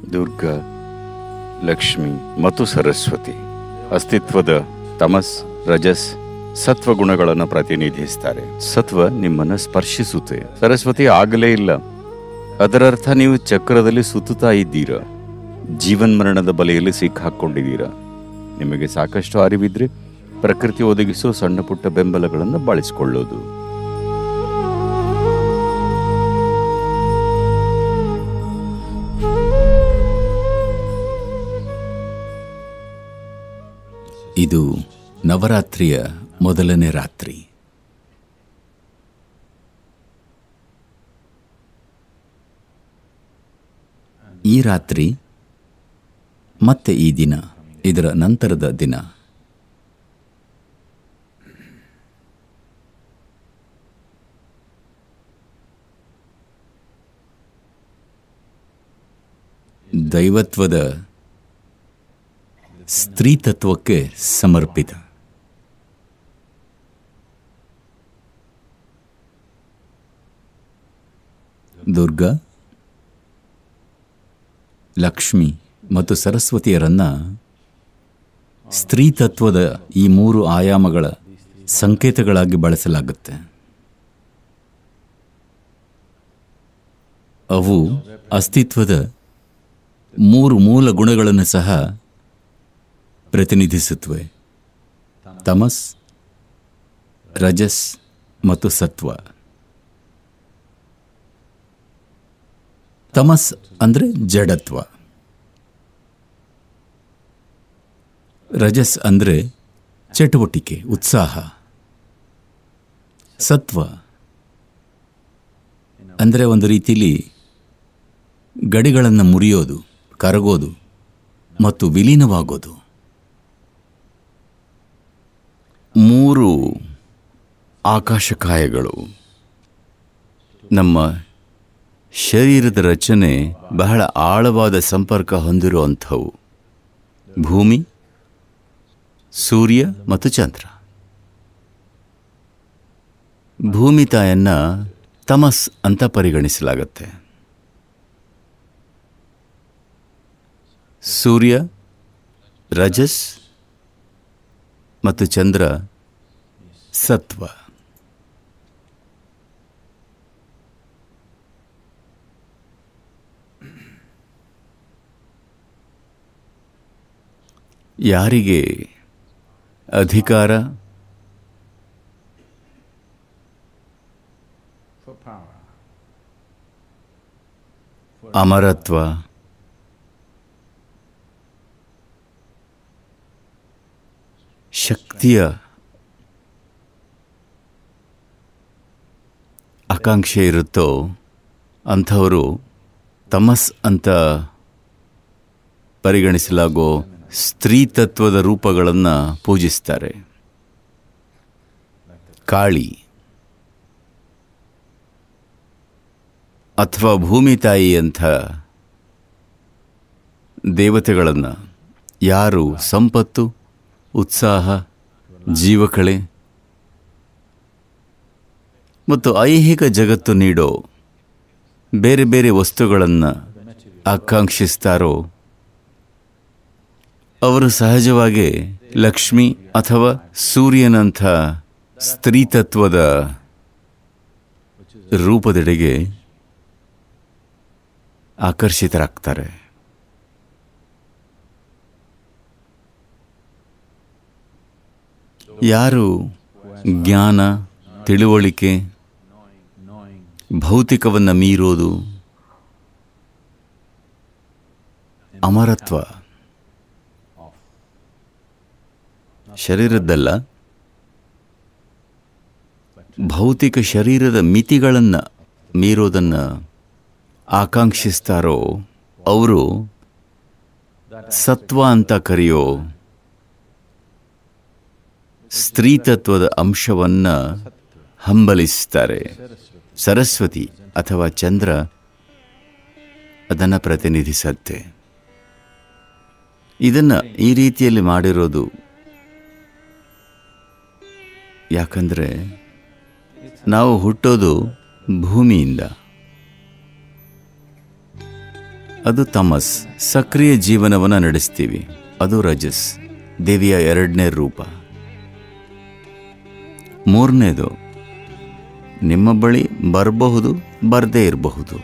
ದುರ್ಗಾ ಲಕ್ಷ್ಮಿ ಮತ್ತು ಸರಸ್ವತಿ ಅಸ್ತಿತ್ವದ ತಮಸ್ ರಜಸ್ ಸತ್ವ ಗುಣಗಳನ್ನು ಪ್ರತಿನಿಧಿಸ್ತಾರೆ ಸತ್ವ ನಿಮ್ಮನ್ನು ಸ್ಪರ್ಶಿಸುತ್ತೆ ಸರಸ್ವತಿ ಆಗಲೇ ಇಲ್ಲ ಅದರರ್ಥ ನೀವು ಚಕ್ರದಲ್ಲಿ ಸುತ್ತುತ್ತಾ ಇದ್ದೀರಾ ಜೀವನ್ಮರಣದ ಬಲೆಯಲ್ಲಿ ಸಿಕ್ಕಾಕೊಂಡಿದ್ದೀರಾ ನಿಮಗೆ ಸಾಕಷ್ಟು ಅರಿವಿದ್ರೆ ಪ್ರಕೃತಿ ಒದಗಿಸೋ ಸಣ್ಣ ಪುಟ್ಟ ಬೆಂಬಲಗಳನ್ನು ಬಳಸಿಕೊಳ್ಳೋದು ಇದು ನವರಾತ್ರಿಯ ಮೊದಲನೇ ರಾತ್ರಿ ಈ ರಾತ್ರಿ ಮತ್ತೆ ಈ ದಿನ ಇದರ ನಂತರದ ದಿನ ದೈವತ್ವದ ಸ್ತ್ರೀತತ್ವಕ್ಕೆ ಸಮರ್ಪಿತ ದುರ್ಗಾ ಲಕ್ಷ್ಮಿ ಮತ್ತು ಸರಸ್ವತಿಯರನ್ನ ಸ್ತ್ರೀತತ್ವದ ಈ ಮೂರು ಆಯಾಮಗಳ ಸಂಕೇತಗಳಾಗಿ ಬಳಸಲಾಗುತ್ತೆ ಅವು ಅಸ್ತಿತ್ವದ ಮೂರು ಮೂಲ ಗುಣಗಳನ್ನು ಸಹ ಪ್ರತಿನಿಧಿಸುತ್ತವೆ ತಮಸ್ ರಜಸ್ ಮತ್ತು ಸತ್ವ ತಮಸ್ ಅಂದರೆ ಜಡತ್ವ ರಜಸ್ ಅಂದರೆ ಚಟುವಟಿಕೆ ಉತ್ಸಾಹ ಸತ್ವ ಅಂದರೆ ಒಂದು ರೀತಿಲಿ ಗಡಿಗಳನ್ನು ಮುರಿಯೋದು ಕರಗೋದು ಮತ್ತು ವಿಲೀನವಾಗೋದು ಮೂರು ಆಕಾಶಕಾಯಗಳು ನಮ್ಮ ಶರೀರದ ರಚನೆ ಬಹಳ ಆಳವಾದ ಸಂಪರ್ಕ ಹೊಂದಿರುವಂಥವು ಭೂಮಿ ಸೂರ್ಯ ಮತ್ತು ಚಂದ್ರ ಭೂಮಿ ತಾಯನ್ನ ತಮಸ್ ಅಂತ ಪರಿಗಣಿಸಲಾಗುತ್ತೆ ಸೂರ್ಯ ರಜಸ್ ಮತ್ತು ಚಂದ್ರ ಸತ್ವ ಯಾರಿಗೆ ಅಧಿಕಾರ ಅಮರತ್ವ ಶಕ್ತಿಯ ಆಕಾಂಕ್ಷೆ ಇರುತ್ತೋ ಅಂಥವರು ತಮಸ್ ಅಂತ ಪರಿಗಣಿಸಲಾಗೋ ಸ್ತ್ರೀತತ್ವದ ರೂಪಗಳನ್ನು ಪೂಜಿಸ್ತಾರೆ ಕಾಳಿ ಅಥವಾ ಭೂಮಿ ತಾಯಿ ಅಂಥ ದೇವತೆಗಳನ್ನು ಯಾರು ಸಂಪತ್ತು ಉತ್ಸಾಹ ಜೀವಕಳೆ ಮತ್ತು ಐಹಿಕ ಜಗತ್ತು ನೀಡೋ ಬೇರೆ ಬೇರೆ ವಸ್ತುಗಳನ್ನು ಆಕಾಂಕ್ಷಿಸ್ತಾರೋ ಅವರು ಸಹಜವಾಗಿ ಲಕ್ಷ್ಮಿ ಅಥವಾ ಸೂರ್ಯನಂಥ ಸ್ತ್ರೀತತ್ವದ ರೂಪದೆಡೆಗೆ ಆಕರ್ಷಿತರಾಗ್ತಾರೆ ಯಾರು ಜ್ಞಾನ ತಿಳುವಳಿಕೆ ಭೌತಿಕವನ್ನು ಮೀರೋದು ಅಮರತ್ವ ಶರೀರದ್ದಲ್ಲ ಭೌತಿಕ ಶರೀರದ ಮಿತಿಗಳನ್ನು ಮೀರೋದನ್ನು ಆಕಾಂಕ್ಷಿಸ್ತಾರೋ ಅವರು ಸತ್ವ ಅಂತ ಕರೆಯೋ ಸ್ತ್ರೀತತ್ವದ ಅಂಶವನ್ನು ಹಂಬಲಿಸ್ತಾರೆ ಸರಸ್ವತಿ ಅಥವಾ ಚಂದ್ರ ಅದನ್ನು ಪ್ರತಿನಿಧಿಸತ್ತೆ ಇದನ್ನು ಈ ರೀತಿಯಲ್ಲಿ ಮಾಡಿರೋದು ಯಾಕಂದರೆ ನಾವು ಹುಟ್ಟೋದು ಭೂಮಿಯಿಂದ ಅದು ತಮಸ್ ಸಕ್ರಿಯ ಜೀವನವನ್ನು ನಡೆಸ್ತೀವಿ ಅದು ರಜಸ್ ದೇವಿಯ ಎರಡನೇ ರೂಪ ಮೂರನೇದು ನಿಮ್ಮ ಬಳಿ ಬರಬಹುದು ಬರದೇ ಇರಬಹುದು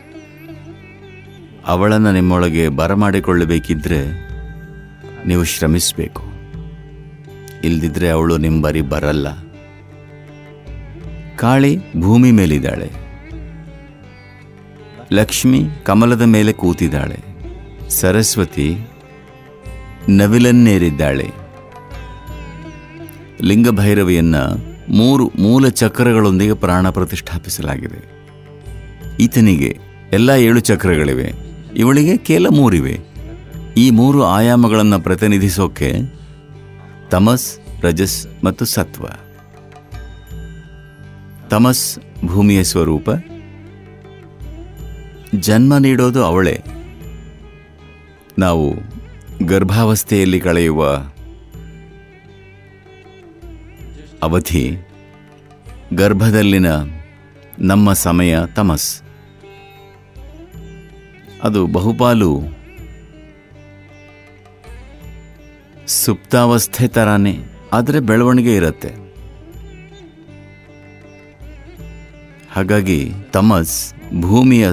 ಅವಳನ್ನು ನಿಮ್ಮೊಳಗೆ ಬರಮಾಡಿಕೊಳ್ಳಬೇಕಿದ್ರೆ ನೀವು ಶ್ರಮಿಸಬೇಕು ಇಲ್ದಿದ್ರೆ ಅವಳು ನಿಮ್ಮ ಬರಿ ಬರಲ್ಲ ಕಾಳಿ ಭೂಮಿ ಮೇಲಿದ್ದಾಳೆ ಲಕ್ಷ್ಮಿ ಕಮಲದ ಮೇಲೆ ಕೂತಿದ್ದಾಳೆ ಸರಸ್ವತಿ ನವಿಲನ್ನೇರಿದ್ದಾಳೆ ಲಿಂಗಭೈರವಿಯನ್ನ ಮೂರು ಮೂಲ ಚಕ್ರಗಳೊಂದಿಗೆ ಪ್ರಾಣ ಪ್ರತಿಷ್ಠಾಪಿಸಲಾಗಿದೆ ಈತನಿಗೆ ಎಲ್ಲ ಏಳು ಚಕ್ರಗಳಿವೆ ಇವಳಿಗೆ ಕೇವಲ ಮೂರಿವೆ ಈ ಮೂರು ಆಯಾಮಗಳನ್ನು ಪ್ರತಿನಿಧಿಸೋಕೆ ತಮಸ್ ರಜಸ್ ಮತ್ತು ಸತ್ವ ತಮಸ್ ಭೂಮಿಯ ಸ್ವರೂಪ ಜನ್ಮ ನೀಡೋದು ಅವಳೇ ನಾವು ಗರ್ಭಾವಸ್ಥೆಯಲ್ಲಿ ಕಳೆಯುವ ಅವಧಿ ಗರ್ಭದಲ್ಲಿನ ನಮ್ಮ ಸಮಯ ತಮಸ್ ಅದು ಬಹುಪಾಲು ಸುಪ್ತಾವಸ್ಥೆ ಥರಾನೇ ಆದರೆ ಬೆಳವಣಿಗೆ ಇರುತ್ತೆ ಹಾಗಾಗಿ ತಮಸ್ ಭೂಮಿಯ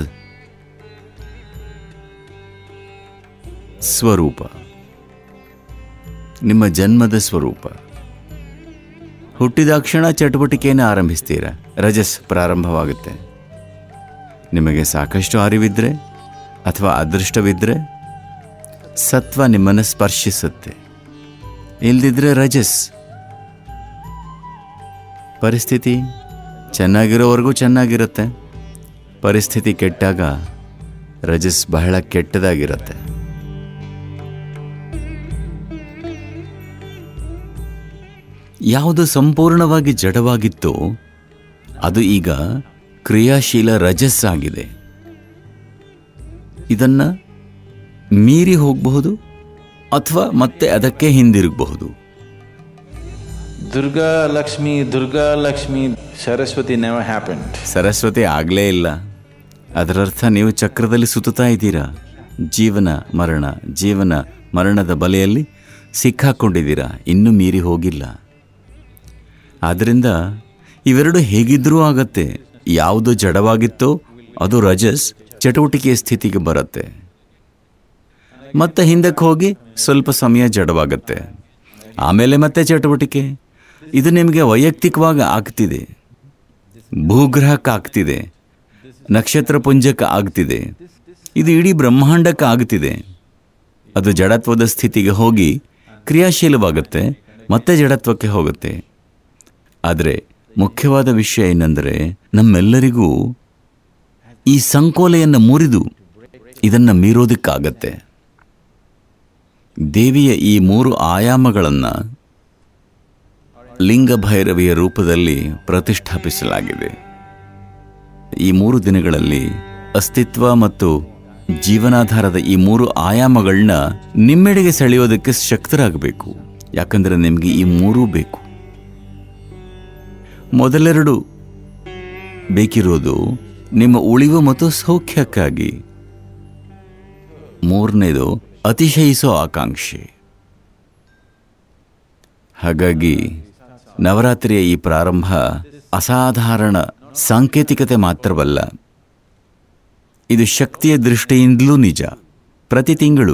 ಸ್ವರೂಪ ನಿಮ್ಮ ಜನ್ಮದ ಸ್ವರೂಪ ಹುಟ್ಟಿದಾಕ್ಷಣ ಚಟುವಟಿಕೆಯನ್ನು ಆರಂಭಿಸ್ತೀರ ರಜಸ್ ಪ್ರಾರಂಭವಾಗುತ್ತೆ ನಿಮಗೆ ಸಾಕಷ್ಟು ಅರಿವಿದ್ರೆ ಅಥವಾ ಅದೃಷ್ಟವಿದ್ರೆ ಸತ್ವ ನಿಮ್ಮನ್ನು ಸ್ಪರ್ಶಿಸುತ್ತೆ ಇಲ್ದಿದ್ರೆ ರಜಸ್ ಪರಿಸ್ಥಿತಿ ಚೆನ್ನಾಗಿರೋವರೆಗೂ ಚೆನ್ನಾಗಿರುತ್ತೆ ಪರಿಸ್ಥಿತಿ ಕೆಟ್ಟಾಗ ರಜಸ್ ಬಹಳ ಕೆಟ್ಟದಾಗಿರುತ್ತೆ ಯಾವುದು ಸಂಪೂರ್ಣವಾಗಿ ಜಡವಾಗಿತ್ತೋ ಅದು ಈಗ ಕ್ರಿಯಾಶೀಲ ರಜಸ್ ಆಗಿದೆ ಇದನ್ನ ಮೀರಿ ಹೋಗಬಹುದು ಅಥವಾ ಮತ್ತೆ ಅದಕ್ಕೆ ಹಿಂದಿರುಗಬಹುದು Durga Lakshmi, Durga Lakshmi, Saraswati never happened. Saraswati ಆಗಲೇ ಇಲ್ಲ ಅದರರ್ಥ ನೀವು ಚಕ್ರದಲ್ಲಿ ಸುತ್ತುತ್ತಾ ಇದ್ದೀರಾ ಜೀವನ ಮರಣ ಜೀವನ ಮರಣದ ಬಲೆಯಲ್ಲಿ ಸಿಕ್ಕಾಕೊಂಡಿದ್ದೀರಾ ಇನ್ನೂ ಮೀರಿ ಹೋಗಿಲ್ಲ ಆದ್ದರಿಂದ ಇವೆರಡು ಹೇಗಿದ್ರೂ ಆಗತ್ತೆ ಯಾವುದು ಜಡವಾಗಿತ್ತೋ ಅದು ರಜಸ್ ಚಟುವಟಿಕೆಯ ಸ್ಥಿತಿಗೆ ಬರುತ್ತೆ ಮತ್ತೆ ಹಿಂದಕ್ಕೆ ಹೋಗಿ ಸ್ವಲ್ಪ ಸಮಯ ಜಡವಾಗತ್ತೆ ಆಮೇಲೆ ಮತ್ತೆ ಚಟುವಟಿಕೆ ಇದು ನಿಮಗೆ ವೈಯಕ್ತಿಕವಾಗಿ ಆಗ್ತಿದೆ ಭೂಗ್ರಹಕ್ಕೆ ಆಗ್ತಿದೆ ನಕ್ಷತ್ರ ಪುಂಜಕ್ಕೆ ಆಗ್ತಿದೆ ಇದು ಇಡೀ ಬ್ರಹ್ಮಾಂಡಕ್ಕೆ ಆಗ್ತಿದೆ ಅದು ಜಡತ್ವದ ಸ್ಥಿತಿಗೆ ಹೋಗಿ ಕ್ರಿಯಾಶೀಲವಾಗುತ್ತೆ ಮತ್ತೆ ಜಡತ್ವಕ್ಕೆ ಹೋಗುತ್ತೆ ಆದರೆ ಮುಖ್ಯವಾದ ವಿಷಯ ಏನೆಂದರೆ ನಮ್ಮೆಲ್ಲರಿಗೂ ಈ ಸಂಕೋಲೆಯನ್ನು ಮುರಿದು ಇದನ್ನು ಮೀರೋದಕ್ಕಾಗತ್ತೆ ದೇವಿಯ ಈ ಮೂರು ಆಯಾಮಗಳನ್ನು ಲಿಂಗಭೈರವಿಯ ರೂಪದಲ್ಲಿ ಪ್ರತಿಷ್ಠಾಪಿಸಲಾಗಿದೆ ಈ ಮೂರು ದಿನಗಳಲ್ಲಿ ಅಸ್ತಿತ್ವ ಮತ್ತು ಜೀವನಾಧಾರದ ಈ ಮೂರು ಆಯಾಮಗಳನ್ನ ನಿಮ್ಮೆಡೆಗೆ ಸೆಳೆಯೋದಕ್ಕೆ ಶಕ್ತರಾಗಬೇಕು ಯಾಕಂದರೆ ನಿಮಗೆ ಈ ಮೂರೂ ಬೇಕು ಮೊದಲೆರಡು ಬೇಕಿರೋದು ನಿಮ್ಮ ಉಳಿವು ಮತ್ತು ಸೌಖ್ಯಕ್ಕಾಗಿ ಮೂರನೇದು ಅತಿಶಯಿಸೋ ಆಕಾಂಕ್ಷೆ ಹಾಗಾಗಿ ನವರಾತ್ರಿಯ ಈ ಪ್ರಾರಂಭ ಅಸಾಧಾರಣ ಸಾಂಕೇತಿಕತೆ ಮಾತ್ರವಲ್ಲ ಇದು ಶಕ್ತಿಯ ದೃಷ್ಟಿಯಿಂದಲೂ ನಿಜ ಪ್ರತಿ ತಿಂಗಳು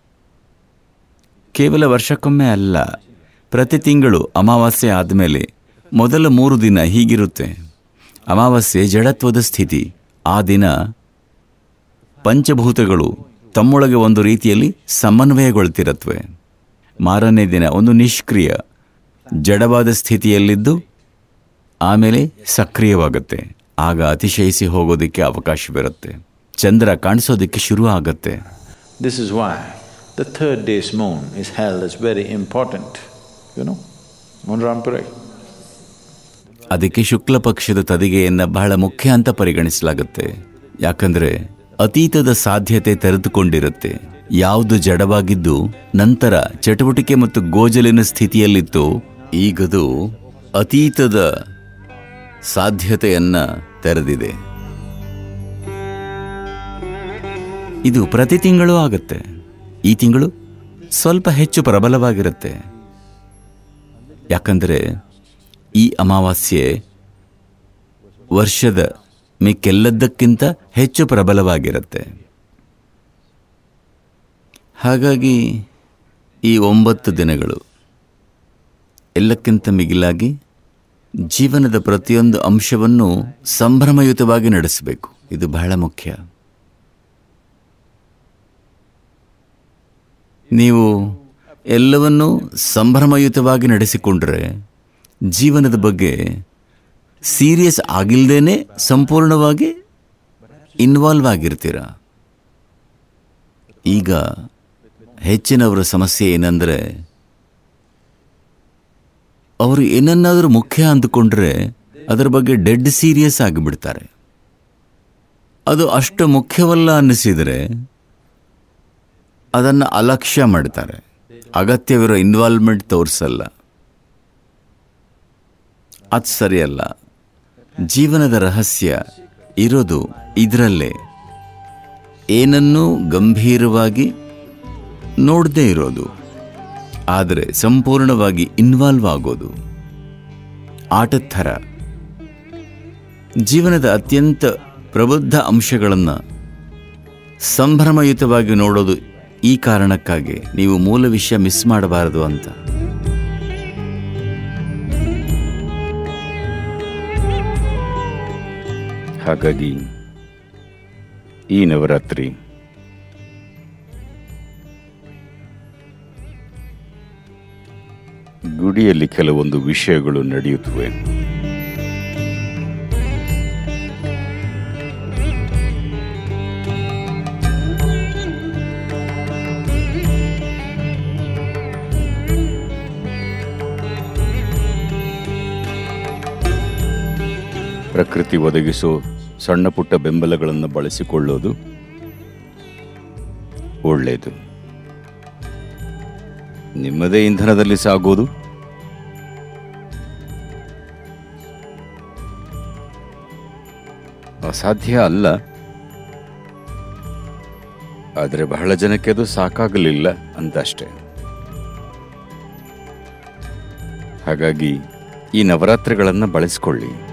ಕೇವಲ ವರ್ಷಕ್ಕೊಮ್ಮೆ ಅಲ್ಲ ಪ್ರತಿ ತಿಂಗಳು ಅಮಾವಾಸ್ಯೆ ಆದಮೇಲೆ ಮೊದಲ ಮೂರು ದಿನ ಹೀಗಿರುತ್ತೆ ಅಮಾವಾಸ್ಯೆ ಜಡತ್ವದ ಸ್ಥಿತಿ ಆ ದಿನ ಪಂಚಭೂತಗಳು ತಮ್ಮೊಳಗೆ ಒಂದು ರೀತಿಯಲ್ಲಿ ಸಮನ್ವಯಗೊಳ್ತಿರತ್ವೆ ಮಾರನೇ ದಿನ ಒಂದು ನಿಷ್ಕ್ರಿಯ ಜಡವಾದ ಸ್ಥಿತಿಯಲ್ಲಿದ್ದು ಆಮೇಲೆ ಸಕ್ರಿಯವಾಗುತ್ತೆ ಆಗ ಅತಿಶಯಿಸಿ ಹೋಗೋದಕ್ಕೆ ಅವಕಾಶವಿರುತ್ತೆ ಚಂದ್ರ ಕಾಣಿಸೋದಕ್ಕೆ ಶುರು ಆಗತ್ತೆ This is why the third day's moon is held as very important, you know, on Rampurai. ಅದಕ್ಕೆ ಶುಕ್ಲ ಪಕ್ಷದ ತದಿಗೆಯನ್ನು ಬಹಳ ಮುಖ್ಯ ಅಂತ ಪರಿಗಣಿಸಲಾಗುತ್ತೆ ಯಾಕಂದ್ರೆ ಅತೀತದ ಸಾಧ್ಯತೆ ತೆರೆದುಕೊಂಡಿರುತ್ತೆ ಯಾವುದು ಜಡವಾಗಿದ್ದು ನಂತರ ಚಟುವಟಿಕೆ ಮತ್ತು ಗೋಜಲಿನ ಸ್ಥಿತಿಯಲ್ಲಿತ್ತು ಈಗದು ಅತೀತದ ಸಾಧ್ಯತೆಯನ್ನ ತೆರೆದಿದೆ ಇದು ಪ್ರತಿ ತಿಂಗಳು ಆಗುತ್ತೆ ಈ ತಿಂಗಳು ಸ್ವಲ್ಪ ಹೆಚ್ಚು ಪ್ರಬಲವಾಗಿರುತ್ತೆ ಯಾಕಂದರೆ ಈ ಅಮಾವಾಸ್ಯೆ ವರ್ಷದ ಮಿಕ್ಕೆಲ್ಲದಕ್ಕಿಂತ ಹೆಚ್ಚು ಪ್ರಬಲವಾಗಿರುತ್ತೆ ಹಾಗಾಗಿ ಈ ಒಂಬತ್ತು ದಿನಗಳು ಎಲ್ಲಕ್ಕಿಂತ ಮಿಗಿಲಾಗಿ ಜೀವನದ ಪ್ರತಿಯೊಂದು ಅಂಶವನ್ನು ಸಂಭ್ರಮಯುತವಾಗಿ ನಡೆಸಬೇಕು ಇದು ಬಹಳ ಮುಖ್ಯ ನೀವು ಎಲ್ಲವನ್ನೂ ಸಂಭ್ರಮಯುತವಾಗಿ ನಡೆಸಿಕೊಂಡ್ರೆ ಜೀವನದ ಬಗ್ಗೆ ಸೀರಿಯಸ್ ಆಗಿಲ್ದೇನೆ ಸಂಪೂರ್ಣವಾಗಿ ಇನ್ವಾಲ್ವ್ ಆಗಿರ್ತೀರ ಈಗ ಹೆಚ್ಚಿನವರ ಸಮಸ್ಯೆ ಏನಂದರೆ ಅವರು ಏನನ್ನಾದರೂ ಮುಖ್ಯ ಅಂದುಕೊಂಡ್ರೆ ಅದರ ಬಗ್ಗೆ ಡೆಡ್ ಸೀರಿಯಸ್ ಆಗಿಬಿಡ್ತಾರೆ ಅದು ಅಷ್ಟು ಮುಖ್ಯವಲ್ಲ ಅನ್ನಿಸಿದರೆ ಅದನ್ನು ಅಲಕ್ಷ್ಯ ಮಾಡ್ತಾರೆ ಅಗತ್ಯವಿರೋ ಇನ್ವಾಲ್ವ್ಮೆಂಟ್ ತೋರಿಸಲ್ಲ ಅದು ಸರಿಯಲ್ಲ ಜೀವನದ ರಹಸ್ಯ ಇರೋದು ಇದರಲ್ಲೇ ಏನನ್ನೂ ಗಂಭೀರವಾಗಿ ನೋಡದೇ ಇರೋದು ಆದರೆ ಸಂಪೂರ್ಣವಾಗಿ ಇನ್ವಾಲ್ವ್ ಆಗೋದು ಆಟದ ಥರ ಜೀವನದ ಅತ್ಯಂತ ಪ್ರಬುದ್ಧ ಅಂಶಗಳನ್ನು ಸಂಭ್ರಮಯುತವಾಗಿ ನೋಡೋದು ಈ ಕಾರಣಕ್ಕಾಗಿ ನೀವು ಮೂಲ ವಿಷಯ ಮಿಸ್ ಮಾಡಬಾರದು ಅಂತ ಹಾಗಾಗಿ ಈ ನವರಾತ್ರಿ ಗುಡಿಯಲ್ಲಿ ಕೆಲವೊಂದು ವಿಷಯಗಳು ನಡೆಯುತ್ತವೆ ಪ್ರಕೃತಿ ಒದಗಿಸೋ ಸಣ್ಣ ಪುಟ್ಟ ಬೆಂಬಲಗಳನ್ನು ಬಳಸಿಕೊಳ್ಳೋದು ಒಳ್ಳೆಯದು ನಿಮ್ಮದೇ ಇಂಧನದಲ್ಲಿ ಸಾಗೋದು ಅಸಾಧ್ಯ ಅಲ್ಲ ಆದರೆ ಬಹಳ ಜನಕ್ಕೆ ಅದು ಸಾಕಾಗಲಿಲ್ಲ ಅಂತಷ್ಟೇ ಹಾಗಾಗಿ ಈ ನವರಾತ್ರಿಗಳನ್ನು ಬಳಸಿಕೊಳ್ಳಿ